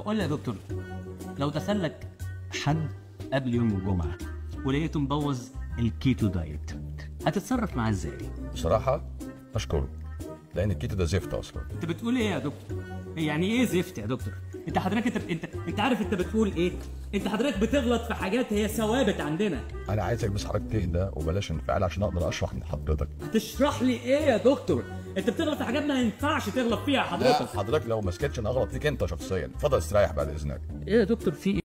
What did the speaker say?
قول لي يا دكتور لو دخل لك حد قبل يوم الجمعه ولقيته مبوظ الكيتو دايت هتتصرف معاه ازاي؟ بصراحه اشكره لان الكيتو ده زفت اصلا انت بتقول ايه يا دكتور؟ يعني ايه زفت يا دكتور؟ انت حضرتك انت انت انت عارف انت بتقول ايه؟ انت حضرتك بتغلط في حاجات هي ثوابت عندنا انا عايزك بس حضرتك تهدى وبلاش انفعال عشان اقدر اشرح لحضرتك هتشرح لي ايه يا دكتور؟ انت بتغلط في حاجات ما ينفعش تغلط فيها لا حضرتك حضرتك لو ما سكتش انا اغلط فيك انت شخصيا اتفضل استريح بعد اذنك ايه يا دكتور في